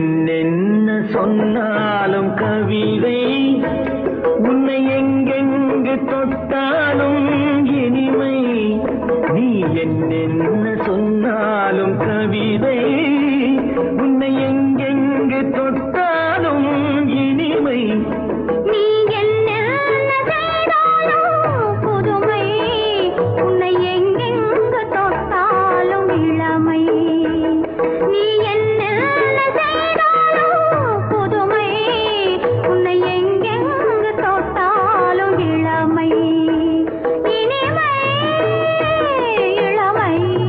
என்னென்ன சொன்னாலும் கவிதை உன்னை எங்கெங்கு தொட்டாலும் இனிமை நீ என்னென்ன சொன்னாலும் கவிதை உன்னை எங்கெங்கு தொட்டாலும் இனிமை நீ என்ன செய்தாலும் புதுமை உன்னை எங்கெங்கு தொட்டாலும் இளமை நீ என்ன செய்தாலும் புதுமை உன்னை எங்கெங்கு தொட்டாலும் இளமை இனிமை இளமை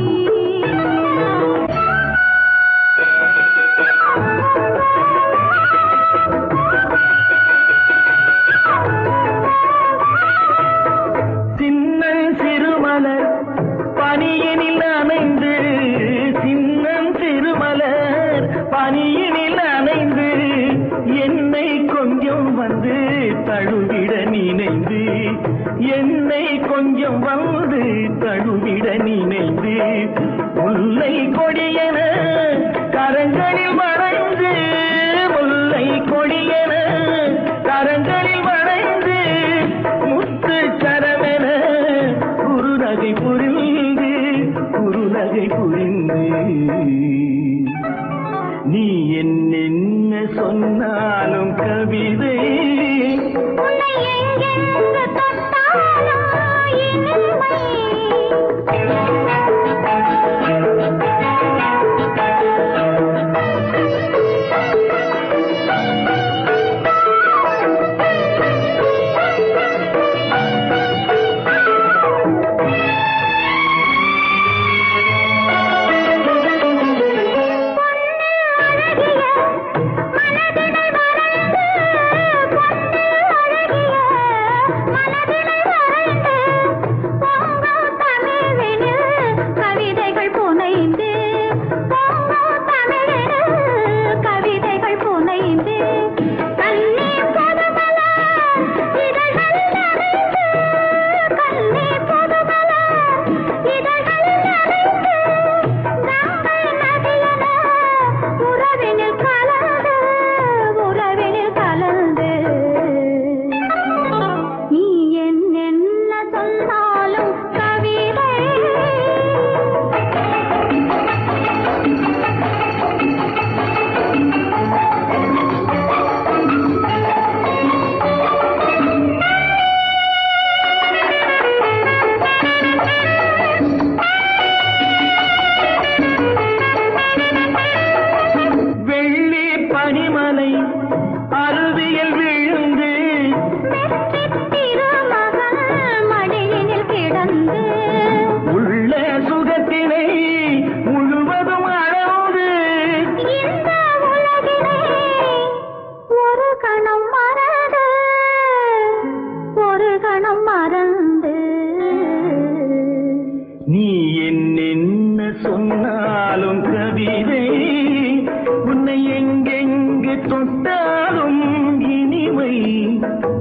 சின்னன் சிறுமலர் பனியினில் அமைந்து சின்னன் சிறுமலர் பனியினில் அமைந்து என்னை கொஞ்சம் வந்து தழுவிட நினைந்து என்னை கொஞ்சம் வந்து தழுவிட நினைந்து முல்லை கொடியன கரங்களில் மறைந்து முல்லை கொடியன கரங்களில் மறைந்து முத்து சரமென குறுநகை புரிந்து குறுநகை புரிந்து நீ என்னென்ன சொன்னாலும் கவிதை உன்னை எங்கெங்கு தொட்டாலும் இனிமை கவிதைகள் புனைந்து பொங்கும் தமிழில் கவிதைகள் புனைந்து கண்ணீர் பொதுமல இதழ்கள் நனைந்து கண்ணீர் பொதுமல இதழ்கள் நனைந்து கங்கை நதியன உறவினில் கலந்து உறவினில் கலந்து நீ என்னென்ன சொன்னாலும் கவிதை வெள்ளி பனிமலை அருவியில் விழுந்து திருமகள் மடியினில் கிடந்து உள்ள சுகத்தினை முழுவதும் அளந்து இந்த உலகினை ஒரு கணம் மறந்து ஒரு கணம் மறந்து நீ என்னென்ன சொன்னாலும் கவிதை உன்னை எங்கெங்கு தொட்டாலும் இனிமை